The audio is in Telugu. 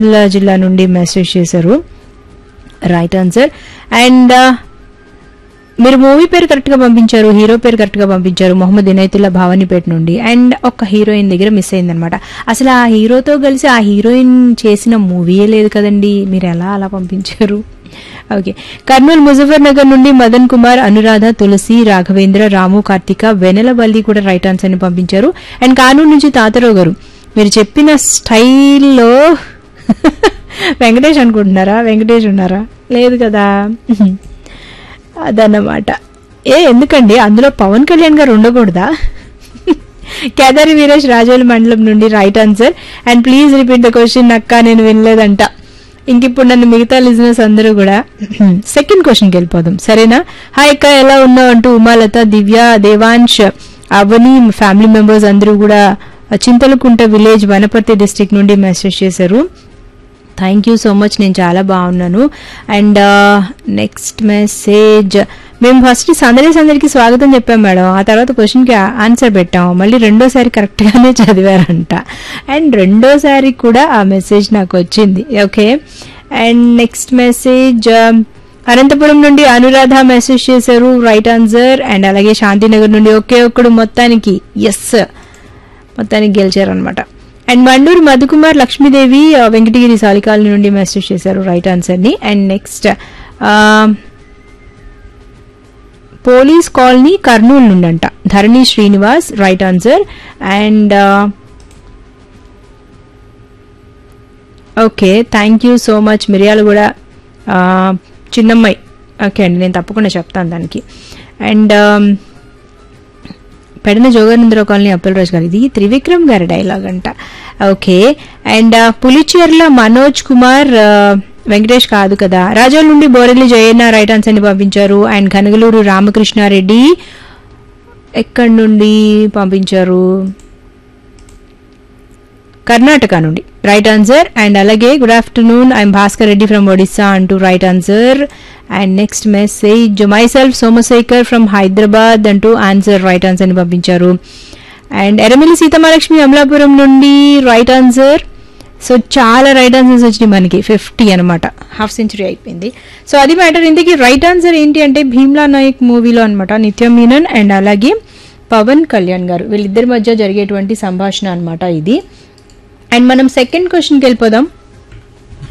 జిల్లా జిల్లా నుండి మెసేజ్ చేశారు రైట్ ఆన్సర్ అండ్ మీరు మూవీ పేరు కరెక్ట్ గా పంపించారు హీరో పేరు కరెక్ట్ గా పంపించారు మొహమ్మద్ ఇనైతుల్లా భవానీపేట నుండి అండ్ ఒక హీరోయిన్ దగ్గర మిస్ అయిందనమాట అసలు ఆ హీరోతో కలిసి ఆ హీరోయిన్ చేసిన మూవీయే లేదు కదండి మీరు ఎలా అలా పంపించారు ఓకే కర్నూలు ముజఫర్ నగర్ నుండి మదన్ కుమార్ అనురాధ తులసి రాఘవేంద్ర రాము కార్తిక వెనెలవల్లి కూడా రైట్ ఆన్సర్ ని పంపించారు అండ్ కానూరు నుంచి తాతారావు గారు మీరు చెప్పిన స్టైల్లో వెంకటేష్ అనుకుంటున్నారా వెంకటేష్ ఉన్నారా లేదు కదా అదన్నమాట ఏ ఎందుకండి అందులో పవన్ కళ్యాణ్ గారు ఉండకూడదా కేదారి వీరేష్ రాజోలి మండలం నుండి right answer and please repeat the question అక్క నేను వినలేదంట ఇంక ఇప్పుడు నన్ను మిగతా లిజినెస్ అందరూ కూడా సెకండ్ క్వశ్చన్కి వెళ్ళిపోదాం సరేనా హాయ్ అక్క ఎలా ఉన్నావు అంటూ ఉమాలత దివ్య దేవాంశ్ అవని ఫ్యామిలీ మెంబర్స్ అందరూ కూడా చింతలకుంట విలేజ్ వనపర్తి డిస్ట్రిక్ట్ నుండి మెసేజ్ చేశారు థ్యాంక్ యూ సో మచ్ నేను చాలా బాగున్నాను అండ్ నెక్స్ట్ మెసేజ్ మేము ఫస్ట్ సందడి సందడికి స్వాగతం చెప్పాం మేడం ఆ తర్వాత క్వశ్చన్కి ఆన్సర్ పెట్టాం మళ్ళీ రెండోసారి కరెక్ట్గానే చదివారంట అండ్ రెండోసారి కూడా ఆ మెసేజ్ నాకు వచ్చింది okay and next message Anantapuram నుండి అనురాధ మెసేజ్ చేశారు రైట్ ఆన్సర్ అండ్ అలాగే శాంతినగర్ నుండి ఒకే ఒక్కడు మొత్తానికి ఎస్ మొత్తానికి గెలిచారనమాట అండ్ మండూరు మధుకుమార్ లక్ష్మీదేవి ఆ, వెంకటగిరి సాలికాల నుండి మెసేజ్ చేశారు రైట్ ఆన్సర్ ని and next police colony Kurnool నుండి అంట Dharani Srinivas right answer and okay thank you so much మిరియాలు కూడా ఆ, చిన్నమ్మాయి ఓకే అండి నేను తప్పకుండా చెప్తాను దానికి అండ్ పెడన జోగానందరావు కాలనీ అప్పలరాజు గారు ఇది త్రివిక్రమ్ గారి డైలాగ్ అంట ఓకే అండ్ పులిచేర్ల మనోజ్ కుమార్ ఆ, వెంకటేష్ కాదు కదా రాజోల్ నుండి బోరెల్లి జయన్న రైట్ ఆన్సర్ ని పంపించారు అండ్ కనగలూరు రామకృష్ణారెడ్డి ఎక్కడి నుండి పంపించారు కర్ణాటక నుండి రైట్ ఆన్సర్ అండ్ అలాగే good afternoon I'm Bhaskar Reddy from Odisha అంటూ right answer and next message myself Somashekar from Hyderabad అంటూ ఆన్సర్ రైట్ ఆన్సర్ ని పంపించారు అండ్ ఎరమిలి సీతమహాలక్ష్మి అమలాపురం నుండి రైట్ ఆన్సర్ సో చాలా రైట్ ఆన్సర్స్ వచ్చినాయి మనకి ఫిఫ్టీ అనమాట హాఫ్ సెంచరీ అయిపోయింది సో అది మ్యాటర్ ఇందుకు రైట్ ఆన్సర్ ఏంటి అంటే భీమ్లా నాయక్ మూవీలో అనమాట నిత్యం మీనన్ అండ్ అలాగే పవన్ కళ్యాణ్ గారు వీళ్ళిద్దరి మధ్య జరిగేటువంటి సంభాషణ అనమాట ఇది అండ్ మనం సెకండ్ క్వశ్చన్కి వెళ్ళిపోదాం